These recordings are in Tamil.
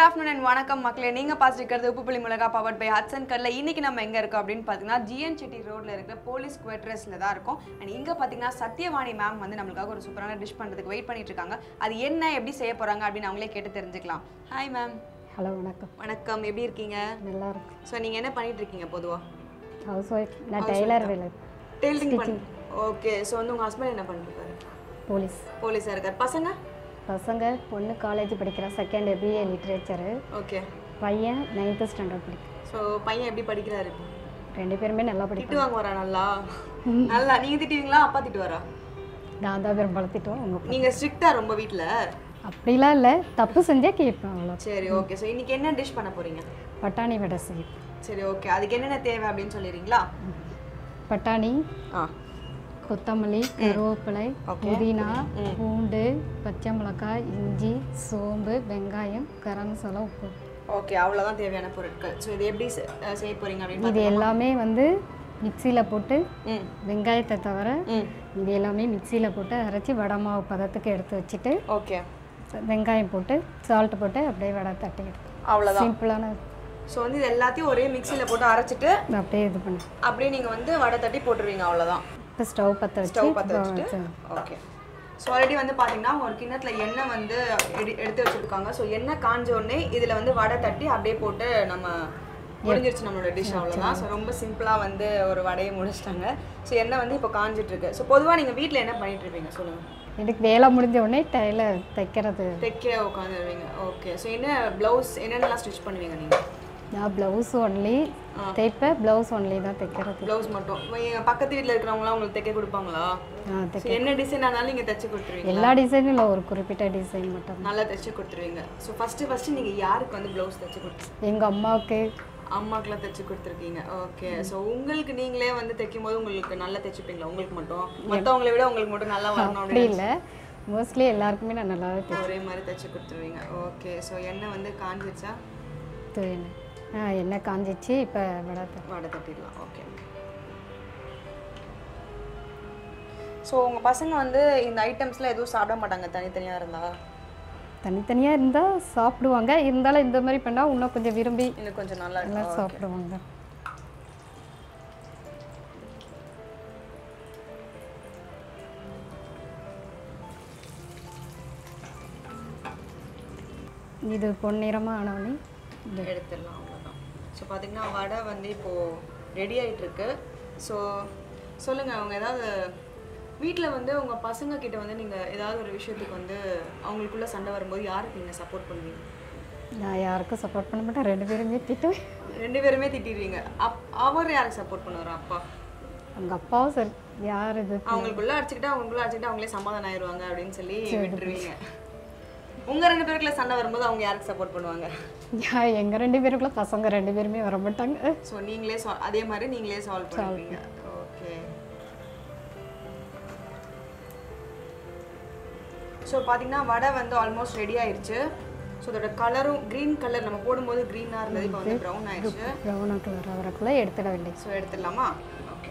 ஆஃப்டர்நூன் அண்ட் வணக்கம் மக்களே நீங்கள் பார்த்துருக்கிறது உப்புப்புளி மிளகா பவர்ட் பை ஹட்சன் கல்ல இன்னைக்கு நம்ம எங்கே இருக்கோம் அப்படின்னு பார்த்தீங்கன்னா ஜிஎன் செட்டி ரோட்டில் இருக்கிற போலீஸ் குவார்டர்ஸில் தான் இருக்கும் அண்ட் இங்கே பார்த்தீங்கன்னா சத்யவாணி மேம் வந்து நம்மளுக்காக ஒரு சூப்பரான டிஷ் பண்ணுறதுக்கு வெயிட் பண்ணிட்டு இருக்காங்க அது என்ன எப்படி செய்ய போகிறாங்க அப்படின்னு அவங்களே கேட்டு தெரிஞ்சுக்கலாம் ஹாய் மேம் ஹலோ வணக்கம் வணக்கம் எப்படி இருக்கீங்க நல்லா இருக்கு ஸோ நீங்கள் என்ன பண்ணிட்டு இருக்கீங்க பொதுவாக ஹவுஸ் ஒய்ஃப் நான் டெய்லர் வேலை டெய்லரிங் பண்ணி ஓகே ஸோ வந்து உங்கள் ஹஸ்பண்ட் என்ன பண்ணிருக்காரு போலீஸ் போலீஸாக இருக்கார் பசங்க பசங்க பொண்ணு காலேஜ் படிக்கிறா செகண்ட் பிஏ லிட்ரேச்சரு ஓகே பையன் நைன்த்து ஸ்டாண்டர்ட் படிக்கும் ஸோ பையன் எப்படி படிக்கிறாரு இப்போ ரெண்டு பேருமே நல்லா படிப்பாங்க திட்டு வாங்குவாரா நல்லா நல்லா நீங்க திட்டுவீங்களா அப்பா திட்டுவாரா நான் தான் பெரும்பாலும் திட்டுவோம் அவங்க நீங்க ஸ்ட்ரிக்ட்டா ரொம்ப வீட்ல அப்படிலாம் இல்லை தப்பு செஞ்சால் கேட்பேன் அவ்வளோ சரி ஓகே ஸோ இன்னைக்கு என்ன டிஷ் பண்ண போறீங்க பட்டாணி வடை செய்யும் சரி ஓகே அதுக்கு என்னென்ன தேவை அப்படின்னு சொல்லிடுறீங்களா பட்டாணி ஆ கொத்தமல்லி கருவேப்பிலை புதினா பூண்டு பச்சை மிளகாய் இஞ்சி சோம்பு வெங்காயம் கரம் மசாலா உப்பு ஓகே அவ்வளோதான் தேவையான பொருட்கள் ஸோ இது எப்படி செ- அஹ் செய்ய போறீங்க அப்படின்னு இது எல்லாமே வந்து மிக்சியில் போட்டு ம் வெங்காயத்தை தவிர ம் இது எல்லாமே மிக்சியில் போட்டு அரைச்சி வடை மாவு பதத்துக்கு எடுத்து வச்சுட்டு ஓகே வெங்காயம் போட்டு சால்ட் போட்டு அப்படியே வடை தட்டி எடுத்து அவ்வளோதான் சிம்பிளான ஸோ வந்து இது எல்லாத்தையும் ஒரே மிக்சியில் போட்டு அரைச்சிட்டு அப்படியே இது பண்ணி அப்படியே நீங்கள் வந்து வடை தட்டி போட்டுருவீங்க அவ்வளோதான் இப்போ ஸ்டவ் பற்ற வச்சு ஸ்டவ் பற்ற வச்சுட்டு ஓகே ஸோ ஆல்ரெடி வந்து பார்த்தீங்கன்னா ஒரு கிண்ணத்துல எண்ணெய் வந்து எடு எடுத்து வச்சுருக்காங்க ஸோ எண்ணெய் காஞ்ச உடனே இதில் வந்து வடை தட்டி அப்படியே போட்டு நம்ம முடிஞ்சிருச்சு நம்மளோட டிஷ் அவ்வளோதான் ஸோ ரொம்ப சிம்பிளாக வந்து ஒரு வடையை முடிச்சிட்டாங்க ஸோ எண்ணெய் வந்து இப்போ காஞ்சிட்டு இருக்கு ஸோ பொதுவாக நீங்கள் வீட்டில் என்ன பண்ணிட்டு இருப்பீங்க சொல்லுங்கள் எனக்கு வேலை முடிஞ்ச உடனே டைலர் தைக்கிறது தைக்க உட்காந்துருவீங்க ஓகே ஸோ என்ன ப்ளவுஸ் என்னென்னலாம் ஸ்டிச் பண்ணுவீங்க நீங்கள் நான் ப்ளவுஸ் ஒன்லி தைப்பேன் ப்ளவுஸ் ஒன்லி தான் தைக்கிறது ப்ளவுஸ் மட்டும் எங்க பக்கத்து வீட்டில் இருக்கிறவங்களாம் உங்களுக்கு தைக்க கொடுப்பாங்களா நான் தை ஸோ என்ன டிசைன் ஆனாலும் நீங்கள் தைச்சு கொடுத்துருவீங்க எல்லா டிசைனும் இல்லை ஒரு குறிப்பிட்ட டிசைன் மட்டும் நல்லா தைச்சு கொடுத்துருவீங்க ஸோ ஃபஸ்ட்டு ஃபஸ்ட்டு நீங்கள் யாருக்கு வந்து ப்ளவுஸ் தைச்சு கொடுத்து எங்கள் அம்மாவுக்கு அம்மாக்கெல்லாம் தைச்சு கொடுத்துருக்கீங்க ஓகே ஸோ உங்களுக்கு நீங்களே வந்து தைக்கும் போது உங்களுக்கு நல்லா தைச்சுப்பீங்களா உங்களுக்கு மட்டும் மற்றவங்களை விட உங்களுக்கு மட்டும் நல்லா வரணும் அப்படி அப்படின்னு இல்லை மோஸ்ட்லி எல்லாருக்குமே நான் நல்லாவே ஒரே மாதிரி தைச்சு கொடுத்துருவீங்க ஓகே ஸோ எண்ணெய் வந்து காஞ்சிருச்சா தைப்பேன் ஆ எண்ணெய் காஞ்சிச்சு இப்போ வடை தை வடை தட்டிடலாம் ஓகே ஸோ உங்கள் பசங்க வந்து இந்த ஐட்டம்ஸ்லாம் எதுவும் சாப்பிட மாட்டாங்க தனித்தனியாக இருந்தா தனித்தனியாக இருந்தால் சாப்பிடுவாங்க இருந்தாலும் இந்த மாதிரி பண்ணால் இன்னும் கொஞ்சம் விரும்பி இன்னும் கொஞ்சம் நல்லா நல்லா இருக்கும் சாப்பிடுவாங்க இது பொன்னிறமாக ஆனவொடனே எடுத்துடலாம் அவ்வளோதான் ஸோ பார்த்தீங்கன்னா வடை வந்து இப்போது ரெடி ஆயிட்டு இருக்கு ஸோ சொல்லுங்கள் அவங்க ஏதாவது வீட்டில் வந்து உங்கள் பசங்க கிட்ட வந்து நீங்கள் ஏதாவது ஒரு விஷயத்துக்கு வந்து அவங்களுக்குள்ள சண்டை வரும்போது யாருக்கு நீங்கள் சப்போர்ட் பண்ணுவீங்க நான் யாருக்கும் சப்போர்ட் பண்ண மாட்டேன் ரெண்டு பேருமே திட்டு ரெண்டு பேருமே திட்டிடுவீங்க அப் அவர் யாருக்கு சப்போர்ட் பண்ணுவார் அப்பா அவங்க அப்பாவும் சரி யார் இது அவங்களுக்குள்ள அடிச்சுக்கிட்டு அவங்களுக்குள்ள அடிச்சுக்கிட்டு அவங்களே சமாதானம் ஆயிடுவாங்க அப்படின்னு சொல்லி விட்டுருவீங்க உங்கள் ரெண்டு பேருக்குள்ள சண்டை வரும்போது அவங்க யாருக்கு சப்போர்ட் பண்ணுவாங்க யா எங்கள் ரெண்டு பேருக்குள்ள பசங்க ரெண்டு பேருமே வர மாட்டாங்க ஸோ நீங்களே சால் அதே மாதிரி நீங்களே சால்வ் பண்ணுவீங்க ஓகே ஸோ பார்த்தீங்கன்னா வடை வந்து ஆல்மோஸ்ட் ரெடி ஆயிருச்சு ஸோ அதோட கலரும் க்ரீன் கலர் நம்ம போடும்போது க்ரீனாக இருந்தது இப்போ வந்து ப்ரௌன் ஆயிடுச்சு ப்ரௌன் கலர் அவருக்குள்ளே எடுத்துட வேண்டியது ஸோ எடுத்துடலாமா ஓகே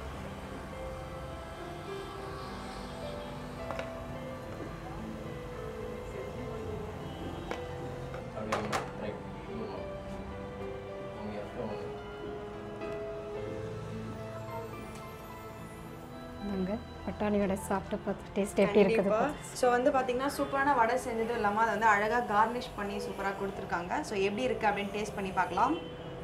நாங்கள் பட்டாணி வடை சாப்பிட்டு பார்த்து டேஸ்ட் எப்படி இருக்குது ஸோ வந்து பார்த்தீங்கன்னா சூப்பரான வடை செஞ்சதும் இல்லாமல் அதை வந்து அழகாக கார்னிஷ் பண்ணி சூப்பராக கொடுத்துருக்காங்க ஸோ எப்படி இருக்குது அப்படின்னு டேஸ்ட் பண்ணி பார்க்கலாம்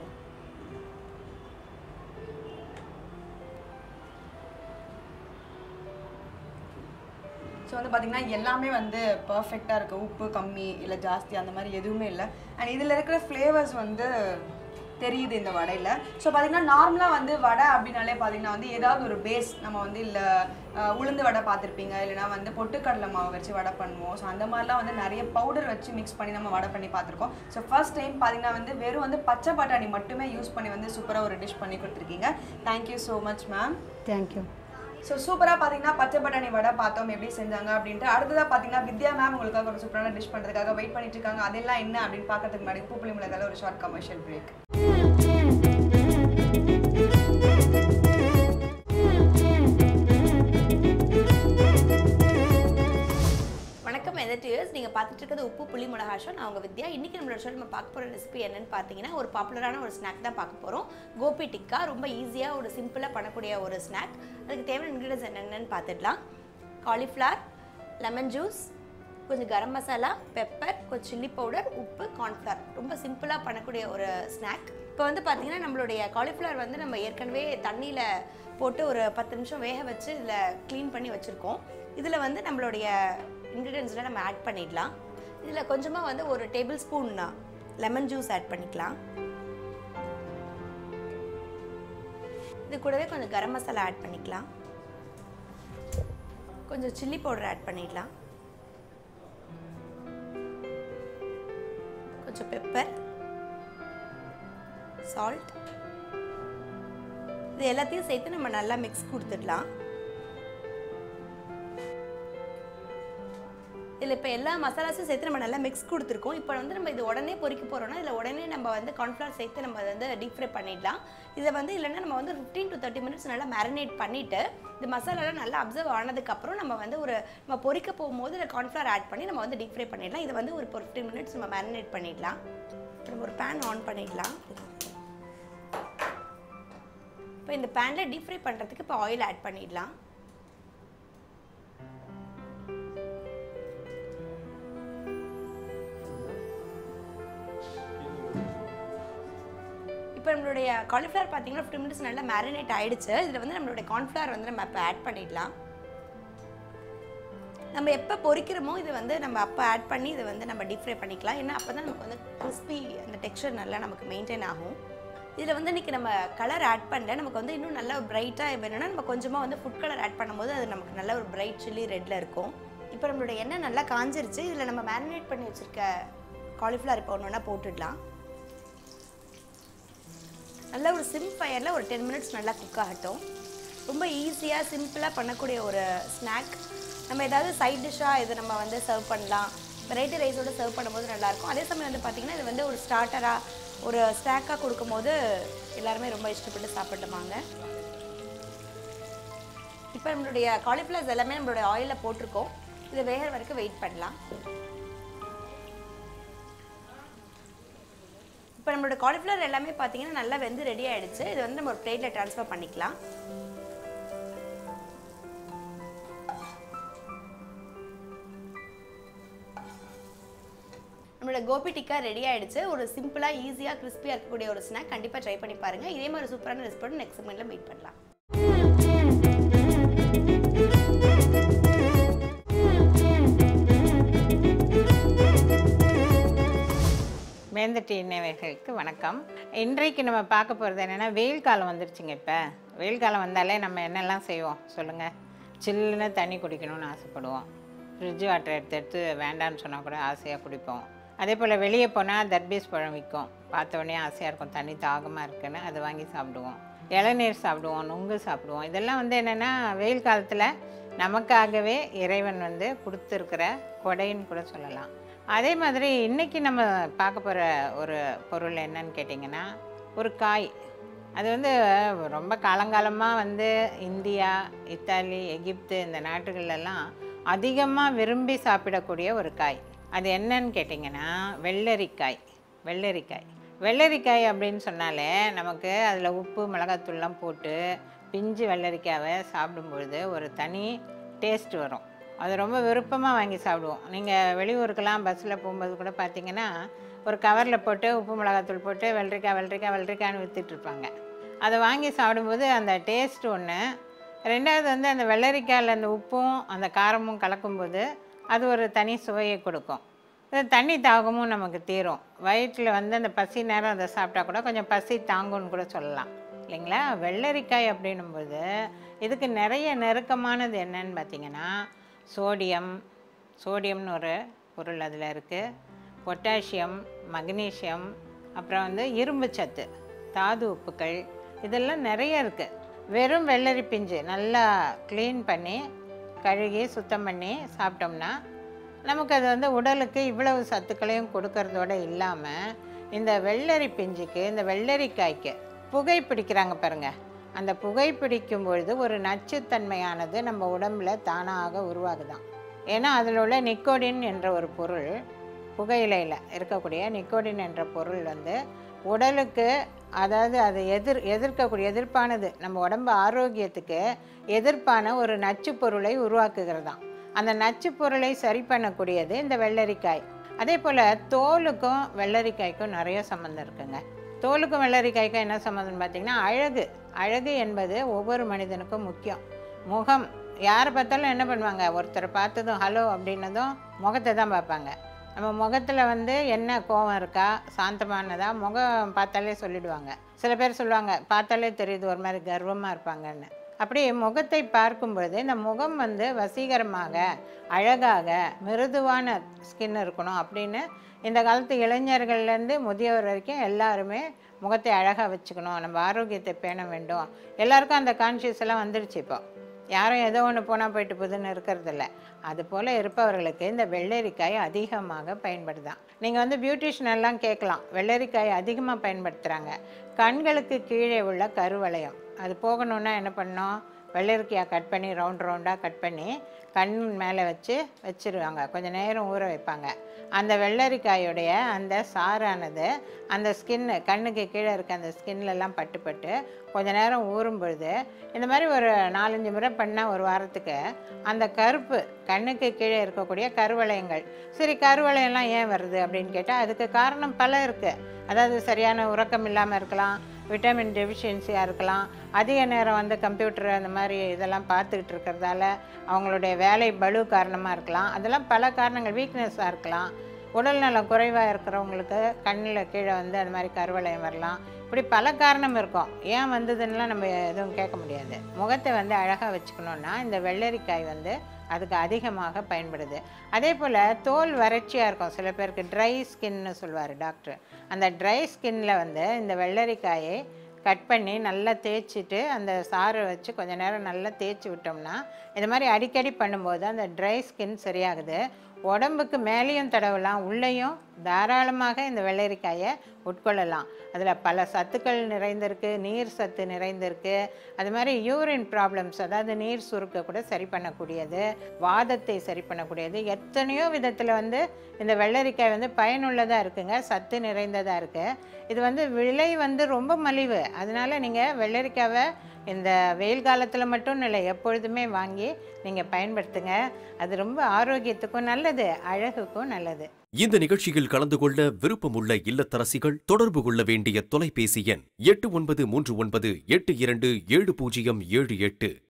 ஸோ வந்து பார்த்தீங்கன்னா எல்லாமே வந்து பர்ஃபெக்டாக இருக்குது உப்பு கம்மி இல்லை ஜாஸ்தி அந்த மாதிரி எதுவுமே இல்லை அண்ட் இதில் இருக்கிற ஃப்ளேவர்ஸ் வந்து தெரியுது இந்த வடையில் ஸோ பார்த்தீங்கன்னா நார்மலாக வந்து வடை அப்படின்னாலே பார்த்தீங்கன்னா வந்து ஏதாவது ஒரு பேஸ் நம்ம வந்து இல்லை உளுந்து வடை பார்த்துருப்பீங்க இல்லைனா வந்து பொட்டுக்கடலை மாவு வச்சு வடை பண்ணுவோம் ஸோ அந்த மாதிரிலாம் வந்து நிறைய பவுடர் வச்சு மிக்ஸ் பண்ணி நம்ம வடை பண்ணி பார்த்துருக்கோம் ஸோ ஃபர்ஸ்ட் டைம் பார்த்தீங்கன்னா வந்து வெறும் வந்து பச்சை பட்டாணி மட்டுமே யூஸ் பண்ணி வந்து சூப்பராக ஒரு டிஷ் பண்ணி கொடுத்துருக்கீங்க thank you so much ma'am thank you so சூப்பராக பார்த்தீங்கன்னா பச்சை பட்டாணி வடை பார்த்தோம் எப்படி செஞ்சாங்க அப்படின்ட்டு அடுத்ததாக பார்த்தீங்கன்னா வித்யா மேம் உங்களுக்காக ஒரு சூப்பரான டிஷ் பண்ணுறதுக்காக வெயிட் பண்ணிட்டு இருக்காங்க அதெல்லாம் என்ன அப்படின்னு பார்க்கறதுக்கு முன்னாடி பூப்புளி மிளகால ஒரு ஷார்ட் கமர்ஷியல் பிரேக் வணக்கம் எதிர்டியர்ஸ் நீங்கள் பார்த்துட்டு இருக்கிறது உப்பு புளி மிளகா ஷோ நான் உங்கள் வித்யா இன்றைக்கி நம்மளோட ஷோ நம்ம பார்க்க போகிற ரெசிபி என்னன்னு பார்த்தீங்கன்னா ஒரு பாப்புலரான ஒரு ஸ்நாக் தான் பார்க்க போகிறோம் கோபி டிக்கா ரொம்ப ஈஸியாக ஒரு சிம்பிளாக பண்ணக்கூடிய ஒரு ஸ்நாக் அதுக்கு தேவையான இன்க்ரீடியன்ஸ் என்னென்னு பார்த்துடலாம் காலிஃப்ளவர் லெமன் ஜூஸ் கொஞ்சம் கரம் மசாலா பெப்பர் கொஞ்சம் சில்லி பவுடர் உப்பு கார்ன்ஃப்ளவர் ரொம்ப சிம்பிளாக பண்ணக்கூடிய ஒரு ஸ்நாக் இப்போ வந்து பார்த்தீங்கன்னா நம்மளுடைய காலிஃப்ளவர் வந்து நம்ம ஏற்கனவே தண்ணியில் போட்டு ஒரு பத்து நிமிஷம் வேக வச்சு இதில் க்ளீன் பண்ணி வச்சுருக்கோம் இதில் வந்து நம்மளுடைய இன்க்ரீடியன்ஸில் நம்ம ஆட் பண்ணிடலாம் இதில் கொஞ்சமாக வந்து ஒரு tablespoon lemon juice add பண்ணிக்கலாம் இது கூடவே கொஞ்சம் கரம் மசாலா ஆட் பண்ணிக்கலாம் கொஞ்சம் சில்லி பவுடர் ஆட் பண்ணிடலாம் கொஞ்சம் பெப்பர் சால்ட் இது எல்லாத்தையும் சேர்த்து நம்ம நல்லா மிக்ஸ் கொடுத்துடலாம் இதில் இப்போ எல்லா மசாலாஸும் சேர்த்து நம்ம நல்லா மிக்ஸ் கொடுத்துருக்கோம் இப்போ வந்து நம்ம இது உடனே பொரிக்க போகிறோம்னா இதில் உடனே நம்ம வந்து கார்ன்ஃப்ளவர் சேர்த்து நம்ம அதை வந்து டீப் ஃப்ரை பண்ணிடலாம் இதை வந்து இல்லைன்னா நம்ம வந்து ஃபிஃப்டீன் டு தேர்ட்டி மினிட்ஸ் நல்லா மேரினேட் பண்ணிவிட்டு இந்த மசாலாலாம் நல்லா அப்சர்வ் ஆனதுக்கப்புறம் நம்ம வந்து ஒரு நம்ம பொரிக்க போகும்போது இதில் கார்ன்ஃப்ளவர் ஆட் பண்ணி நம்ம வந்து டீப் ஃப்ரை பண்ணிடலாம் இதை வந்து ஒரு ஃபிஃப்டீன் மினிட்ஸ் நம்ம மேரினேட் பண்ணிடலாம் இப்போ நம்ம ஒரு பேன் ஆன் பண்ணிடலாம் இப்போ இந்த பேனில் டீப் ஃப்ரை பண்ணுறதுக்கு இப்போ ஆயில் ஆட் பண்ணிடலாம் இப்போ நம்மளுடைய காலிஃப்ளவர் பார்த்தீங்கன்னா ஃபிஃப்டி மினிட்ஸ் நல்லா மேரினேட் ஆயிடுச்சு இதில் வந்து நம்மளுடைய கார்ன்ஃப்ளவர் வந்து நம்ம இப்போ ஆட் பண்ணிடலாம் நம்ம எப்போ பொரிக்கிறோமோ இது வந்து நம்ம அப்போ ஆட் பண்ணி இதை வந்து நம்ம டீப் ஃப்ரை பண்ணிக்கலாம் ஏன்னா அப்போ தான் நமக்கு வந்து கிறிஸ்பி அந்த டெக்ஸ்சர் நல்லா நமக்கு மெயின்டைன் ஆகும் இதில் வந்து இன்றைக்கி நம்ம கலர் ஆட் பண்ணல நமக்கு வந்து இன்னும் நல்லா பிரைட்டாக வேணும்னா நம்ம கொஞ்சமாக வந்து ஃபுட் கலர் ஆட் பண்ணும்போது அது நமக்கு நல்ல ஒரு பிரைட் சில்லி ரெட்டில் இருக்கும் இப்போ நம்மளோட எண்ணெய் நல்லா காஞ்சிருச்சு இதில் நம்ம மேரினேட் பண்ணி வச்சுருக்க காலிஃப்ளவர் இப்போ ஒன்று ஒன்றா போட்டுடலாம் நல்ல ஒரு சிம் ஃபயரில் ஒரு டென் மினிட்ஸ் நல்லா குக் ஆகட்டும் ரொம்ப ஈஸியாக சிம்பிளாக பண்ணக்கூடிய ஒரு ஸ்நாக் நம்ம ஏதாவது சைட் டிஷ்ஷாக இது நம்ம வந்து சர்வ் பண்ணலாம் வெரைட்டி ரைஸோடு சர்வ் பண்ணும்போது நல்லாயிருக்கும் அதே சமயம் வந்து பார்த்திங்கன்னா இது வந்து ஒரு ஸ்டார்டராக ஒரு ஸ்நாக்காக கொடுக்கும்போது எல்லாருமே ரொம்ப இஷ்டப்பட்டு சாப்பிட்டுமாங்க இப்போ நம்மளுடைய காலிஃப்ளவர்ஸ் எல்லாமே நம்மளுடைய ஆயிலில் போட்டிருக்கோம் இது வேகிற வரைக்கும் வெயிட் பண்ணலாம் இப்போ நம்மளோட காலிஃப்ளவர் எல்லாமே பார்த்தீங்கன்னா நல்லா வெந்து ரெடி ஆயிடுச்சு இது வந்து நம்ம ஒரு பிளேட்டில் ட்ரான்ஸ்ஃபர் பண்ணிக்கலாம் நம்மளோட கோபி டிக்கா ரெடி ஆயிடுச்சு ஒரு சிம்பிளாக ஈஸியாக கிறிஸ்பியாக இருக்கக்கூடிய ஒரு ஸ்நாக் கண்டிப்பாக ட்ரை பண்ணி பாருங்கள் இதே மாதிரி சூப்பரான ரெசிபி நெக்ஸ்ட் செக்மெண்ட்டில் மீட் பண்ணலாம் மேந்தட்டி நேயர்களுக்கு வணக்கம் இன்றைக்கு நம்ம பார்க்க போகிறது என்னென்னா வெயில் காலம் வந்துருச்சுங்க இப்போ வெயில் காலம் வந்தாலே நம்ம என்னெல்லாம் செய்வோம் சொல்லுங்கள் சில்லுன்னு தண்ணி குடிக்கணும்னு ஆசைப்படுவோம் ஃப்ரிட்ஜ் வாட்டர் எடுத்து எடுத்து வேண்டான்னு சொன்னால் கூட ஆசையாக குடிப்போம் அதே போல் வெளியே போனால் தர்பீஸ் பழம் விற்கும் பார்த்த உடனே ஆசையாக இருக்கும் தண்ணி தாகமாக இருக்குன்னு அதை வாங்கி சாப்பிடுவோம் இளநீர் சாப்பிடுவோம் நுங்கு சாப்பிடுவோம் இதெல்லாம் வந்து என்னென்னா வெயில் காலத்தில் நமக்காகவே இறைவன் வந்து கொடுத்துருக்கிற கொடைன்னு கூட சொல்லலாம் அதே மாதிரி இன்றைக்கி நம்ம பார்க்க போகிற ஒரு பொருள் என்னன்னு கேட்டிங்கன்னா ஒரு காய் அது வந்து ரொம்ப காலங்காலமாக வந்து இந்தியா இத்தாலி எகிப்து இந்த நாட்டுகளெல்லாம் அதிகமாக விரும்பி சாப்பிடக்கூடிய ஒரு காய் அது என்னன்னு கேட்டிங்கன்னா வெள்ளரிக்காய் வெள்ளரிக்காய் வெள்ளரிக்காய் அப்படின்னு சொன்னாலே நமக்கு அதில் உப்பு மிளகாத்தூள்லாம் போட்டு பிஞ்சு வெள்ளரிக்காவை சாப்பிடும்பொழுது ஒரு தனி டேஸ்ட் வரும் அது ரொம்ப விருப்பமாக வாங்கி சாப்பிடுவோம் நீங்கள் வெளியூருக்கெல்லாம் பஸ்ஸில் போகும்போது கூட பார்த்தீங்கன்னா ஒரு கவரில் போட்டு உப்பு மிளகாத்தூள் போட்டு வெள்ளரிக்காய் வெள்ளரிக்காய் வெள்ளரிக்காய்னு விற்றுட்ருப்பாங்க அதை வாங்கி சாப்பிடும்போது அந்த டேஸ்ட் ஒன்று ரெண்டாவது வந்து அந்த வெள்ளரிக்காயில் அந்த உப்பும் அந்த காரமும் கலக்கும்போது அது ஒரு தனி சுவையை கொடுக்கும் இது தண்ணி தாகமும் நமக்கு தீரும் வயிற்றில் வந்து அந்த பசி நேரம் அதை சாப்பிட்டா கூட கொஞ்சம் பசி தாங்கும்னு கூட சொல்லலாம் இல்லைங்களா வெள்ளரிக்காய் அப்படின்னும்போது இதுக்கு நிறைய நெருக்கமானது என்னன்னு பார்த்தீங்கன்னா சோடியம் சோடியம்னு ஒரு பொருள் அதில் இருக்குது பொட்டாசியம் மக்னீசியம் அப்புறம் வந்து இரும்பு சத்து தாது உப்புக்கள் இதெல்லாம் நிறைய இருக்குது வெறும் வெள்ளரி பிஞ்சு நல்லா க்ளீன் பண்ணி கழுகி சுத்தம் பண்ணி சாப்பிட்டோம்னா நமக்கு அது வந்து உடலுக்கு இவ்வளவு சத்துக்களையும் கொடுக்கறதோட இல்லாமல் இந்த வெள்ளரி பிஞ்சுக்கு இந்த வெள்ளரிக்காய்க்கு புகை பிடிக்கிறாங்க பாருங்கள் அந்த புகை பிடிக்கும் பொழுது ஒரு நச்சுத்தன்மையானது நம்ம உடம்புல தானாக உருவாகுதான் ஏன்னா அதில் உள்ள நிக்கோடின் என்ற ஒரு பொருள் புகையிலையில் இருக்கக்கூடிய நிக்கோடின் என்ற பொருள் வந்து உடலுக்கு அதாவது அது எதிர் எதிர்க்கக்கூடிய எதிர்ப்பானது நம்ம உடம்பு ஆரோக்கியத்துக்கு எதிர்ப்பான ஒரு நச்சுப் பொருளை உருவாக்குகிறதாம் அந்த நச்சுப் பொருளை சரி பண்ணக்கூடியது இந்த வெள்ளரிக்காய் அதே போல் தோலுக்கும் வெள்ளரிக்காய்க்கும் நிறைய சம்மந்தம் இருக்குங்க தோலுக்கும் வெள்ளரிக்காய்க்கும் என்ன சம்மந்தம்னு பார்த்தீங்கன்னா அழகு அழகு என்பது ஒவ்வொரு மனிதனுக்கும் முக்கியம் முகம் யாரை பார்த்தாலும் என்ன பண்ணுவாங்க ஒருத்தரை பார்த்ததும் ஹலோ அப்படின்னதும் முகத்தை தான் பார்ப்பாங்க நம்ம முகத்தில் வந்து என்ன கோவம் இருக்கா சாந்தமானதா முகம் பார்த்தாலே சொல்லிடுவாங்க சில பேர் சொல்லுவாங்க பார்த்தாலே தெரியுது ஒரு மாதிரி கர்வமாக இருப்பாங்கன்னு அப்படி முகத்தை பார்க்கும் பொழுது இந்த முகம் வந்து வசீகரமாக அழகாக மிருதுவான ஸ்கின் இருக்கணும் அப்படின்னு இந்த காலத்து இளைஞர்கள்லேருந்து முதியவர் வரைக்கும் எல்லாருமே முகத்தை அழகாக வச்சுக்கணும் நம்ம ஆரோக்கியத்தை பேண வேண்டும் எல்லாருக்கும் அந்த கான்ஷியஸ் எல்லாம் வந்துடுச்சு இப்போ யாரும் ஏதோ ஒன்று போனால் போயிட்டு போகுதுன்னு இருக்கிறதில்ல அது போல் இருப்பவர்களுக்கு இந்த வெள்ளரிக்காய் அதிகமாக பயன்படுதான் நீங்கள் வந்து பியூட்டிஷியன் எல்லாம் கேட்கலாம் வெள்ளரிக்காய் அதிகமாக பயன்படுத்துகிறாங்க கண்களுக்கு கீழே உள்ள கருவளையம் அது போகணுன்னா என்ன பண்ணோம் வெள்ளரிக்காய் கட் பண்ணி ரவுண்ட் ரவுண்டாக கட் பண்ணி கண் மேலே வச்சு வச்சிருவாங்க கொஞ்சம் நேரம் ஊற வைப்பாங்க அந்த வெள்ளரிக்காயுடைய அந்த சாறானது அந்த ஸ்கின்னு கண்ணுக்கு கீழே இருக்க அந்த ஸ்கின்லலாம் பட்டு பட்டு கொஞ்ச நேரம் ஊறும் பொழுது இந்த மாதிரி ஒரு நாலஞ்சு முறை பண்ணால் ஒரு வாரத்துக்கு அந்த கருப்பு கண்ணுக்கு கீழே இருக்கக்கூடிய கருவளையங்கள் சரி கருவளையம்லாம் ஏன் வருது அப்படின்னு கேட்டால் அதுக்கு காரணம் பல இருக்குது அதாவது சரியான உறக்கம் இல்லாமல் இருக்கலாம் விட்டமின் டெஃபிஷியன்சியாக இருக்கலாம் அதிக நேரம் வந்து கம்ப்யூட்டர் அந்த மாதிரி இதெல்லாம் பார்த்துக்கிட்டு இருக்கிறதால அவங்களுடைய வேலை பளு காரணமாக இருக்கலாம் அதெல்லாம் பல காரணங்கள் வீக்னஸாக இருக்கலாம் உடல்நலம் குறைவாக இருக்கிறவங்களுக்கு கண்ணில் கீழே வந்து அந்த மாதிரி கருவளையம் வரலாம் இப்படி பல காரணம் இருக்கும் ஏன் வந்ததுன்னெலாம் நம்ம எதுவும் கேட்க முடியாது முகத்தை வந்து அழகாக வச்சுக்கணுன்னா இந்த வெள்ளரிக்காய் வந்து அதுக்கு அதிகமாக பயன்படுது அதே போல் தோல் வறட்சியாக இருக்கும் சில பேருக்கு ட்ரை ஸ்கின்னு சொல்லுவார் டாக்டர் அந்த ட்ரை ஸ்கின்ல வந்து இந்த வெள்ளரிக்காயை கட் பண்ணி நல்லா தேய்ச்சிட்டு அந்த சாறை வச்சு கொஞ்ச நேரம் நல்லா தேய்ச்சி விட்டோம்னா இந்த மாதிரி அடிக்கடி பண்ணும்போது அந்த ட்ரை ஸ்கின் சரியாகுது உடம்புக்கு மேலேயும் தடவலாம் உள்ளேயும் தாராளமாக இந்த வெள்ளரிக்காயை உட்கொள்ளலாம் அதில் பல சத்துக்கள் நிறைந்திருக்கு நீர் சத்து நிறைந்திருக்கு அது மாதிரி யூரின் ப்ராப்ளம்ஸ் அதாவது நீர் சுருக்க கூட சரி பண்ணக்கூடியது வாதத்தை சரி பண்ணக்கூடியது எத்தனையோ விதத்தில் வந்து இந்த வெள்ளரிக்காய் வந்து பயனுள்ளதாக இருக்குங்க சத்து நிறைந்ததாக இருக்குது இது வந்து விலை வந்து ரொம்ப மலிவு அதனால நீங்கள் வெள்ளரிக்காவை இந்த வெயில் காலத்தில் மட்டும் இல்லை எப்பொழுதுமே வாங்கி நீங்கள் பயன்படுத்துங்க அது ரொம்ப ஆரோக்கியத்துக்கும் நல்லது அழகுக்கும் நல்லது இந்த நிகழ்ச்சியில் கலந்து கொள்ள விருப்பமுள்ள இல்லத்தரசிகள் தொடர்பு கொள்ள வேண்டிய தொலைபேசி எண் எட்டு ஒன்பது மூன்று ஒன்பது எட்டு இரண்டு ஏழு பூஜ்ஜியம் ஏழு எட்டு